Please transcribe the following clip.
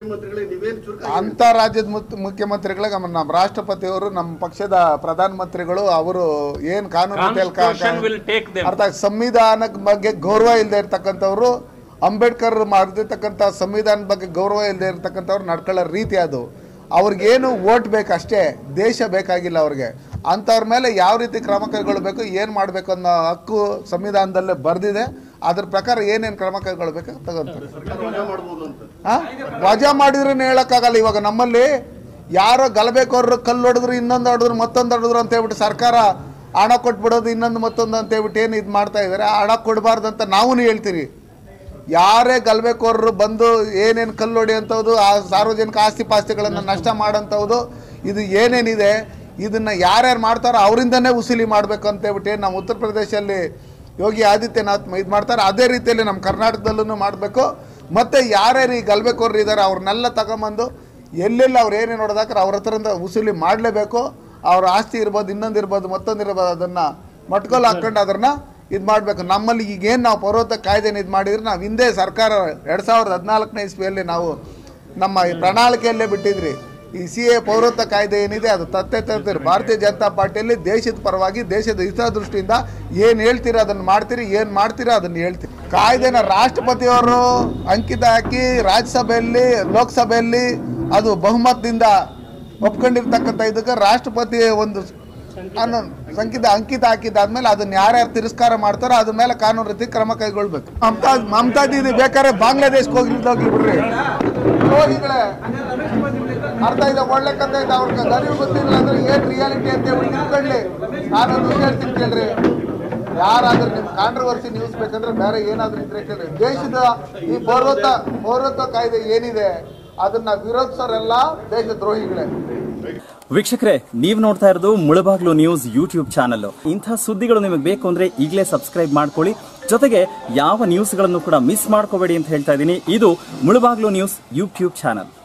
ಮುಖ್ಯಮಂತ್ರಿಗಳೇ ನೀವೇನು ಚುರುಕಾಗಿ ಅಂತ ರಾಜ್ಯದ ಮುತ್- ಮುಖ್ಯಮಂತ್ರಿಗಳಿಗೆ ನಮ್ಮ ನಮ್ಮ ರಾಷ್ಟ್ರಪತಿಯವರು ನಮ್ಮ ಪಕ್ಷದ ಪ್ರಧಾನಮಂತ್ರಿಗಳು ಅವರು ಏನ್ ಕಾನೂನು ರೀತಿಯಲ್ಲಿ ಕಾ- Constitution will take them. ಅರ್ಥ ಸಂವಿಧಾನದ ಬಗ್ಗೆ ಗೌರವ ಇಲ್ಲದೆ ಇರ್ತಕ್ಕಂಥವ್ರು ಅಂಬೇಡ್ಕರ್ ಮಾಡಿರ್ತಕ್ಕಂಥ ಸಂವಿಧಾನದ ಬಗ್ಗೆ ಗೌರವ ಇಲ್ಲದೆ ಇರ್ತಕ್ಕಂಥವ್ರು ನಡ್ಕೊಳ್ಳೋ ರೀತಿ ಅದು ಅವ್ರಿಗೇನು ಓಟ್ ಬೇಕಷ್ಟೇ ದೇಶ ಬೇಕಾಗಿಲ್ಲ ಅವ್ರಿಗೆ ಅಂಥವ್ರ ಮೇಲೆ ಯಾವ ರೀತಿ ಕ್ರಮ ಕೈಗೊಳ್ಬೇಕು ಏನು ಮಾಡಬೇಕು ಅನ್ನೋ ಹಕ್ಕು ಸಂವಿಧಾನದಲ್ಲೇ ಬರೆದಿದೆ ಅದ್ರ ಪ್ರಕಾರ ಏನೇನು ಕ್ರಮ ಕೈಗೊಳ್ಬೇಕು ತಗೊಂತಾರೆ ಸರ್ಕಾರ ವಜಾ ಮಾಡ್ಬೋದು ಅಂತ ಆ? ವಜಾ ಮಾಡಿದ್ರೆ ಹೇಳಕ್ಕಾಗಲ್ಲ ಇವಾಗ ನಮ್ಮಲ್ಲಿ ಯಾರೋ ಗಲಬೇಕೋರ್ರು ಕಲ್ಲು ಹೊಡೆದ್ರು ಇನ್ನೊಂದು ಹೊಡೆದ್ರು ಮತ್ತೊಂದು ಹೊಡೆದ್ರು ಅಂತ ಹೇಳ್ಬಿಟ್ಟು ಸರ್ಕಾರ ಹಣ ಕೊಟ್ಬಿಡೋದು ಇನ್ನೊಂದು ಮತ್ತೊಂದು ಅಂತ ಹೇಳ್ಬಿಟ್ಟು ಏನು ಇದು ಮಾಡ್ತಾ ಇದ್ದಾರೆ ಆ ಹಣ ಕೊಡಬಾರ್ದು ಅಂತ ನಾವು ಹೇಳ್ತೀರಿ ಯಾರೇ ಗಲಬೇಕೋರ್ರು ಬಂದು ಏನೇನು ಕಲ್ಲು ಹೊಡೆಯಂಥದ್ದು ಆ ಸಾರ್ವಜನಿಕ ಆಸ್ತಿ ಪಾಸ್ತಿಗಳನ್ನು ನಷ್ಟ ಮಾಡೋಂಥದ್ದು ಇದು ಏನೇನಿದೆ ಇದನ್ನು ಯಾರ್ಯಾರು ಮಾಡ್ತಾರೋ ಅವರಿಂದನೇ ಉಸಿಲಿ ಮಾಡಬೇಕು ಅಂತ ಹೇಳ್ಬಿಟ್ಟು ಏನು ನಮ್ಮ ಉತ್ತರ ಪ್ರದೇಶದಲ್ಲಿ ಯೋಗಿ ಆದಿತ್ಯನಾಥ್ ಇದು ಮಾಡ್ತಾರೆ ಅದೇ ರೀತಿಯಲ್ಲಿ ನಮ್ಮ ಕರ್ನಾಟಕದಲ್ಲೂ ಮಾಡಬೇಕು ಮತ್ತು ಯಾರ್ಯಾರು ಈ ಗಲ್ಬೇಕೋರ್ರು ಇದ್ದಾರೆ ಅವ್ರನ್ನೆಲ್ಲ ತಗೊಂಬಂದು ಎಲ್ಲೆಲ್ಲಿ ಅವ್ರು ಏನೇನು ನೋಡೋದಾಕ್ರೆ ಅವ್ರ ಹತ್ರದಿಂದ ಉಸುಲಿ ಮಾಡಲೇಬೇಕು ಅವ್ರ ಆಸ್ತಿ ಇರ್ಬೋದು ಇನ್ನೊಂದು ಇರ್ಬೋದು ಮತ್ತೊಂದು ಇರ್ಬೋದು ಅದನ್ನು ಮಟ್ಕೋಲ್ ಹಾಕ್ಕೊಂಡು ಅದನ್ನು ಇದು ಮಾಡಬೇಕು ನಮ್ಮಲ್ಲಿ ಈಗೇನು ನಾವು ಪರ್ವತ ಕಾಯ್ದೆನ ಇದು ಮಾಡಿದ್ರೆ ನಾವು ಹಿಂದೆ ಸರ್ಕಾರ ಎರಡು ಸಾವಿರದ ಹದಿನಾಲ್ಕನೇ ಇಸ್ವಿಯಲ್ಲಿ ನಾವು ನಮ್ಮ ಈ ಪ್ರಣಾಳಿಕೆಯಲ್ಲೇ ಬಿಟ್ಟಿದ್ರಿ ಈ ಸಿ ಎ ಪೌರತ್ವ ಕಾಯ್ದೆ ಏನಿದೆ ಅದು ತತ್ತೆ ತರ್ತೀರಿ ಭಾರತೀಯ ಜನತಾ ಪಾರ್ಟಿಯಲ್ಲಿ ದೇಶದ ಪರವಾಗಿ ದೇಶದ ಹಿತದೃಷ್ಟಿಯಿಂದ ಏನು ಹೇಳ್ತೀರಿ ಅದನ್ನು ಮಾಡ್ತೀರಿ ಏನು ಮಾಡ್ತೀರಾ ಅದನ್ನು ಹೇಳ್ತೀರಿ ಕಾಯ್ದೆನ ರಾಷ್ಟ್ರಪತಿಯವರು ಅಂಕಿತ ಹಾಕಿ ರಾಜ್ಯಸಭೆಯಲ್ಲಿ ಲೋಕಸಭೆಯಲ್ಲಿ ಅದು ಬಹುಮತದಿಂದ ಒಪ್ಕೊಂಡಿರ್ತಕ್ಕಂಥ ಇದಕ್ಕೆ ರಾಷ್ಟ್ರಪತಿ ಒಂದು ಅನ್ನೋ ಸಂಕಿತ ಅಂಕಿತ ಹಾಕಿದ್ದಾದ್ಮೇಲೆ ಅದನ್ನ ಯಾರ್ಯಾರು ತಿರಸ್ಕಾರ ಮಾಡ್ತಾರೋ ಅದ್ರ ಮೇಲೆ ಕಾನೂನು ರೀತಿ ಕ್ರಮ ಕೈಗೊಳ್ಬೇಕು ಮಮತಾ ಮಮತಾ ದೀದಿ ಬೇಕಾದ್ರೆ ಬಾಂಗ್ಲಾದೇಶ್ಗೆ ಹೋಗಿದ್ದೋಗ್ಲಿ ಬಿಡ್ರಿ ದ್ರೋಹಿಗಳೇ ಅರ್ಥ ಇದೆ ಒಳ್ಳೆ ಕಥೆ ಇದೆ ಅವ್ರಿಗೆ ಗರಿವು ಗೊತ್ತಿಲ್ಲ ಅಂದ್ರೆ ಏನ್ ರಿಯಾಲಿಟಿ ಅಂತ ಹೇಳ್ಬಿಟ್ಟು ತಿಳ್ಕೊಳ್ಳಿ ನಾನು ಒಂದು ಹೇಳ್ತೀನಿ ಕೇಳ್ರಿ ಯಾರಾದ್ರೂ ನಿಮ್ ಕಾಂಟ್ರವರ್ಸಿ ನ್ಯೂಸ್ ಬೇಕಂದ್ರೆ ಬೇರೆ ಏನಾದ್ರೂ ಇದ್ರೆ ಕೇಳ್ರಿ ದೇಶದ ಈ ಪೌರತ್ವ ಪೌರತ್ವ ಕಾಯ್ದೆ ಏನಿದೆ ಅದನ್ನ ವಿರೋಧಿಸೋರೆಲ್ಲ ದೇಶ ದ್ರೋಹಿಗಳೇ ವೀಕ್ಷಕರೇ ನೀವು ನೋಡ್ತಾ ಇರೋದು ಮುಳಬಾಗ್ಲು ನ್ಯೂಸ್ ಯೂಟ್ಯೂಬ್ ಚಾನಲ್ ಇಂಥ ಸುದ್ದಿಗಳು ನಿಮಗೆ ಬೇಕು ಅಂದ್ರೆ ಈಗಲೇ ಸಬ್ಸ್ಕ್ರೈಬ್ ಮಾಡ್ಕೊಳ್ಳಿ ಜೊತೆಗೆ ಯಾವ ನ್ಯೂಸ್ಗಳನ್ನು ಕೂಡ ಮಿಸ್ ಮಾಡ್ಕೋಬೇಡಿ ಅಂತ ಹೇಳ್ತಾ ಇದ್ದೀನಿ ಇದು ಮುಳಬಾಗ್ಲು ನ್ಯೂಸ್ ಯೂಟ್ಯೂಬ್ ಚಾನಲ್